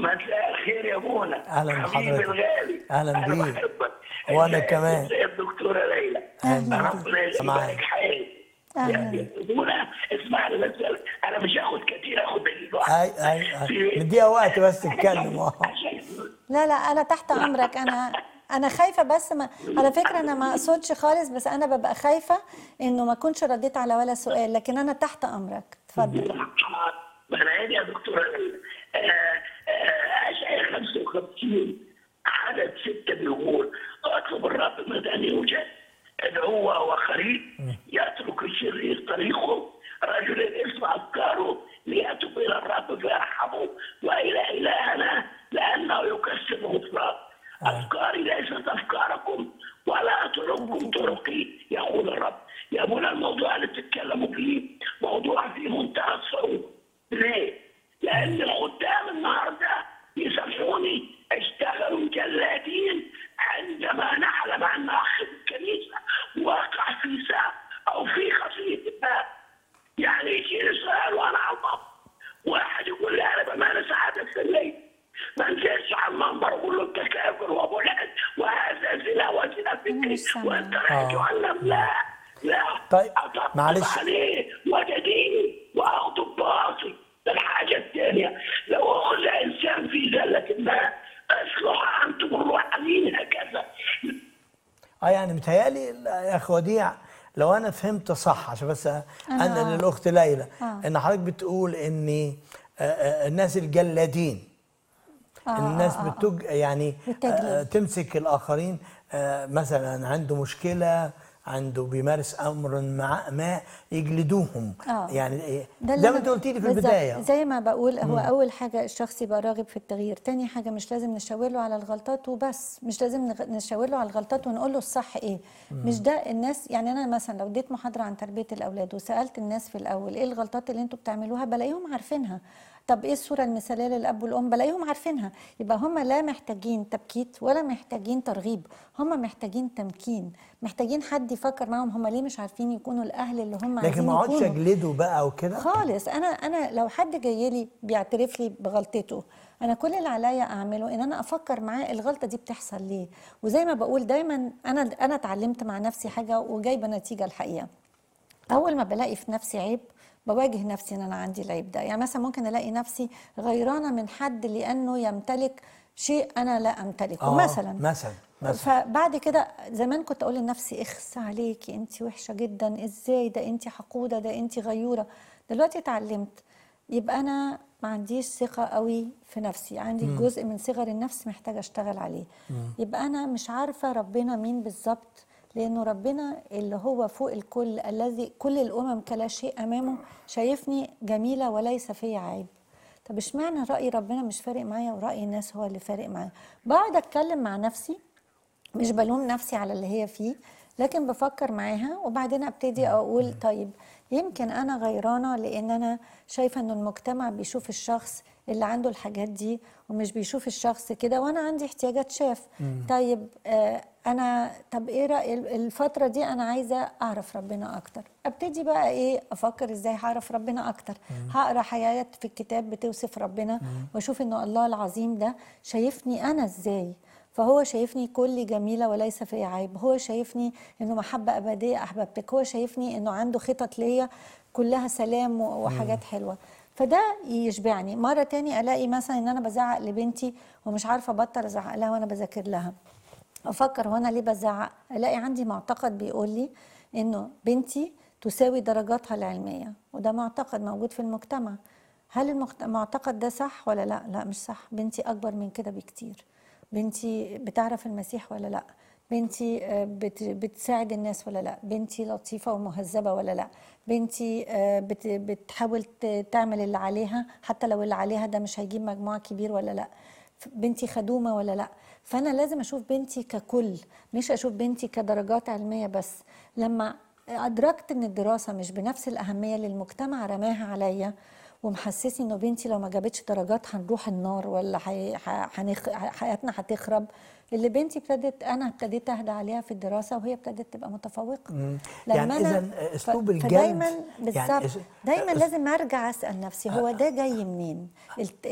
مساء الخير يا منى أهلاً حبيبي بحضرتك. الغالي أهلاً أنا بيك. بحبك وأنا إزيك- كمان. ازيك الدكتوره ليلى أهلاً. ربنا معاك. يبارك حياتك أهلاً. يا منى اسمعني بس انا مش هاخد كتير اخد دقيقه واحده اي اي أي. في- مديها وقت بس تتكلم آه. عشان لا لا انا تحت امرك انا انا خايفه بس ما على فكره انا ما اقصدش خالص بس انا ببقى خايفه انه ما اكونش رديت على ولا سؤال لكن انا تحت امرك اتفضل ما انا عيني يا دكتوره ليلى آه، آه، اشعياء 55 عدد ستة بيقول اطلب الرب مدى ان يوجد ادعوه وهو قريب يترك الشرير طريقه رجل الاسم افكاره ليتوب الى الرب فيرحمه والى الهنا لانه يكسب غفران افكاري ليست افكاركم ولا طرقكم طرقي يقول الرب يا منى الموضوع اللي بتتكلموا فيه موضوع في منتهى الصعوبه ليه؟ لان الخدام النهارده يسامحوني اشتغلوا جلادين عندما نعلم ان اخ في الكنيسه وقع في سام او في خطيه ما يعني يجيني سؤال وانا على المنبر واحد يقول لي انا بمارس عاده في الليل ما انزلش على المنبر واقول له انت كافر وابو لعب وهذا زنا وزنا فكري مش سامعة. وانت رايح تعلم لا لا طيب، أطبطب معلش. عليه وتديني واخده بباصي الحاجه الثانيه لو اخذ انسان في زله ما اصلح انتم الروحانيين هكذا اه يعني متهيألي يا اخ وديع لو انا فهمت صح عشان بس انقل آه. للاخت ليلى آه. ان حضرتك بتقول ان آه، آه، الناس الجلادين آه، الناس آه، آه. بتج يعني بالتجليد. آه، تمسك الاخرين آه، مثلا عنده مشكله عنده بيمارس امر مع ما يجلدوهم آه. يعني إيه؟ ده اللي زي ما أنا- انت قلت لي في بالظبط. البدايه زي ما بقول هو اول حاجه الشخص يبقى راغب في التغيير تاني حاجه مش لازم نشاور له على الغلطات وبس مش لازم نغ- نشاور له على الغلطات ونقول له الصح ايه مش ده الناس يعني انا مثلا لو اديت محاضره عن تربيه الاولاد وسالت الناس في الاول ايه الغلطات اللي انتوا بتعملوها بلاقيهم عارفينها طب ايه الصوره المثاليه للاب والام بلاقيهم عارفينها يبقى هم لا محتاجين تبكيت ولا محتاجين ترغيب هم محتاجين تمكين محتاجين حد يفكر معاهم هم ليه مش عارفين يكونوا الاهل اللي هم لكن عايزين ما اقعدش يكونوا اجلده بقى وكده خالص انا انا لو حد جاي لي بيعترف لي بغلطته انا كل اللي عليا اعمله ان انا افكر معاه الغلطه دي بتحصل ليه وزي ما بقول دايما انا انا اتعلمت مع نفسي حاجه وجايبه نتيجه الحقيقه اول ما بلاقي في نفسي عيب بواجه نفسي ان انا عندي العيب ده يعني مثلا ممكن الاقي نفسي غيرانه من حد لانه يمتلك شيء انا لا امتلكه آه، مثلا مثلا مثلا فبعد كده زمان كنت اقول لنفسي اخس عليكي انت وحشه جدا ازاي ده انت حقوده ده انت غيوره دلوقتي اتعلمت يبقى انا ما عنديش ثقه قوي في نفسي عندي جزء من صغر النفس محتاجه اشتغل عليه يبقى انا مش عارفه ربنا مين بالظبط لانه ربنا اللي هو فوق الكل الذي كل الامم كلا شيء امامه شايفني جميله وليس في عيب طب اشمعنى راي ربنا مش فارق معايا وراي الناس هو اللي فارق معايا بقعد اتكلم مع نفسي مش بلوم نفسي على اللي هي فيه لكن بفكر معاها وبعدين ابتدي اقول طيب يمكن انا غيرانه لان انا شايفه ان المجتمع بيشوف الشخص اللي عنده الحاجات دي ومش بيشوف الشخص كده وانا عندي احتياجات شاف طيب آه انا طب ايه راي الفتره دي انا عايزه اعرف ربنا اكتر ابتدي بقى ايه افكر ازاي هعرف ربنا اكتر هقرا حياه في الكتاب بتوصف ربنا واشوف انه الله العظيم ده شايفني انا ازاي فهو شايفني كلي جميلة وليس في عيب هو شايفني انه محبة أبدية أحببتك هو شايفني انه عنده خطط ليا كلها سلام و- وحاجات حلوة فده يشبعني مرة تاني ألاقي مثلا ان أنا بزعق لبنتي ومش عارفة أبطل أزعق لها وأنا بذاكر لها افكر هو انا ليه بزعق الاقي عندي معتقد بيقول لي انه بنتي تساوي درجاتها العلميه وده معتقد موجود في المجتمع هل المخت- المعتقد ده صح ولا لا لا مش صح بنتي اكبر من كده بكتير بنتي بتعرف المسيح ولا لا بنتي آه، بت- بتساعد الناس ولا لا بنتي لطيفة ومهذبة ولا لا بنتي آه، بت- بتحاول ت- تعمل اللي عليها حتى لو اللي عليها ده مش هيجيب مجموع كبير ولا لا بنتي خدومه ولا لا فانا لازم اشوف بنتي ككل مش اشوف بنتي كدرجات علميه بس لما ادركت ان الدراسه مش بنفس الاهميه اللي المجتمع رماها عليا ومحسسني انه بنتي لو ما جابتش درجات هنروح النار ولا حي... ح- هنخ... حياتنا هتخرب اللي بنتي ابتدت انا ابتديت اهدى عليها في الدراسه وهي ابتدت تبقى متفوقه يعني أنا- إذن أسلوب ف- الجلد فدايما يعني بالظبط أس- دايما أس- لازم ارجع اسال نفسي هو ده جاي منين الت-